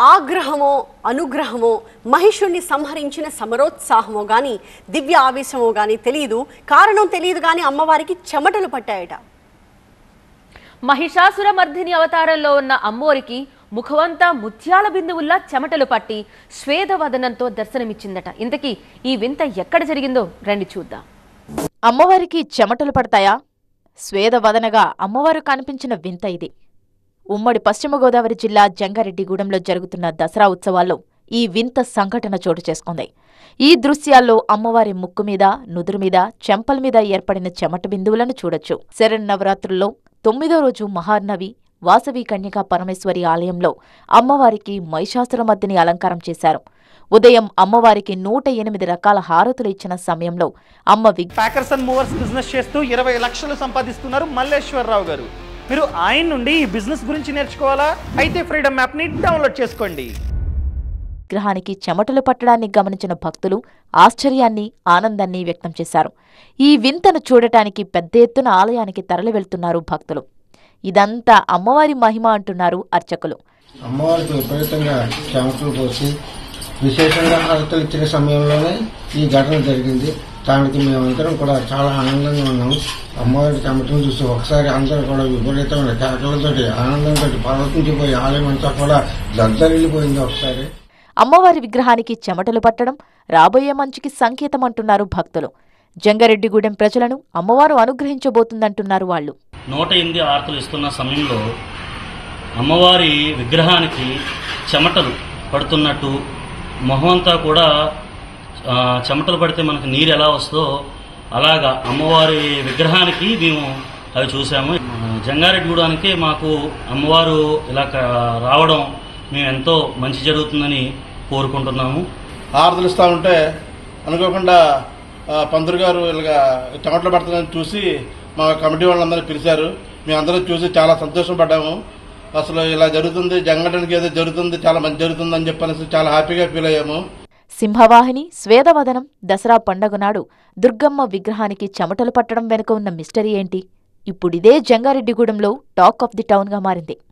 ఆగ్రహమో అనుగ్రహమో మహిషుణ్ణి సంహరించిన సమరోత్సాహమో గాని దివ్య ఆవేశమో గాని తెలియదు కారణం తెలియదు గాని అమ్మవారికి చెమటలు పట్టాయట మహిషాసుర మర్దిని అవతారంలో ఉన్న అమ్మోరికి ముఖమంతా ముత్యాల బిందువుల్లా చెమటలు పట్టి స్వేదవదనంతో దర్శనమిచ్చిందట ఇంతకీ ఈ వింత ఎక్కడ జరిగిందో రండి చూద్దాం అమ్మవారికి చెమటలు పడతాయా స్వేదవదనగా అమ్మవారు కనిపించిన వింత ఇది ఉమ్మడి పశ్చిమ గోదావరి జిల్లా జంగారెడ్డిగూడెంలో జరుగుతున్న దసరా ఉత్సవాల్లో ఈ వింత సంఘటన చోటు చేసుకుంది ఈ దృశ్యాల్లో అమ్మవారి ముక్కు మీద నుదురు మీద చెంపల మీద ఏర్పడిన చెమట బిందువులను చూడొచ్చు శరన్నవరాత్రుల్లో తొమ్మిదో రోజు మహార్నవి వాసవి కన్యకా పరమేశ్వరి ఆలయంలో అమ్మవారికి మహిషాసురమర్దిని అలంకారం చేశారు ఉదయం అమ్మవారికి నూట ఎనిమిది రకాల హారతులు ఇచ్చిన సమయంలో అమ్మ విగ్ ప్యాకర్స్ అండ్ మూవర్స్ బిజినెస్ చేస్తూ ఇరవై లక్షలు సంపాదిస్తున్నారు మల్లేశ్వరరావు గారు మీరు ఆయన నుండి ఈ బిజినెస్ గురించి నేర్చుకోవాలా అయితే ఫ్రీడమ్ యాప్ని డౌన్లోడ్ చేసుకోండి విగ్రహానికి చెమటలు పట్టడాన్ని గమనించిన భక్తులు ఆశ్చర్యాన్ని ఆనందాన్ని వ్యక్తం చేశారు ఈ వింతను చూడటానికి పెద్ద ఎత్తున ఆలయానికి తరలి వెళ్తున్నారు భక్తులు ఇదంతా అమ్మవారి మహిమ అంటున్నారు అర్చకులు అమ్మవారికి విపరీతంగా చెమటలు పోసి విశేషంగా హారతలు ఇచ్చిన సమయంలోనే ఈ ఘటన జరిగింది దానికి మేమందరం కూడా చాలా ఆనందంగా ఉన్నాం అమ్మవారి చెమటలు చూసి ఒకసారి అందరూ కూడా విపరీతమైన కేకలతోటి ఆనందంతో పర్వతించిపోయి ఆలయం అంతా కూడా దద్దరిల్లిపోయింది ఒకసారి అమ్మవారి విగ్రహానికి చెమటలు పట్టడం రాబోయే మంచుకి సంకేతం అంటున్నారు భక్తులు జంగారెడ్డిగూడెం ప్రజలను అమ్మవారు అనుగ్రహించబోతుందంటున్నారు వాళ్ళు నూట ఎనిమిది ఆరతులు ఇస్తున్న సమయంలో అమ్మవారి విగ్రహానికి చెమటలు పడుతున్నట్టు మొహం అంతా కూడా ఆ, చెమటలు పడితే మనకు నీరు ఎలా వస్తుందో అలాగా అమ్మవారి విగ్రహానికి మేము అవి చూసాము ఆ, జంగారెడ్డిగూడానికి మాకు అమ్మవారు ఇలా క- రావడం మేము ఎంతో మంచి జరుగుతుందని కోరుకుంటున్నాము ఆరతులు ఇస్తూ ఉంటే అనుకోకుండా ఆ, పంతులు గారు ఇలాగా టమాటాలు పడుతుందని చూసి మా కమిటీ వాళ్ళందరూ పిలిచారు మేమందరం చూసి చాలా సంతోషం పడ్డాము అసలు ఇలా జరుగుతుంది జంగడానికి ఏదో జరుగుతుంది చాలా మంచి జరుగుతుంది అని చెప్పనేసి చాలా హ్యాపీగా ఫీల్ అయ్యాము సింహవాహిని స్వేదవదనం దసరా పండగ నాడు దుర్గమ్మ విగ్రహానికి చెమటలు పట్టడం వెనుక ఉన్న మిస్టరీ ఏంటి ఇప్పుడిదే జంగారెడ్డిగూడెంలో టాక్ ఆఫ్ ది టౌన్గా మారింది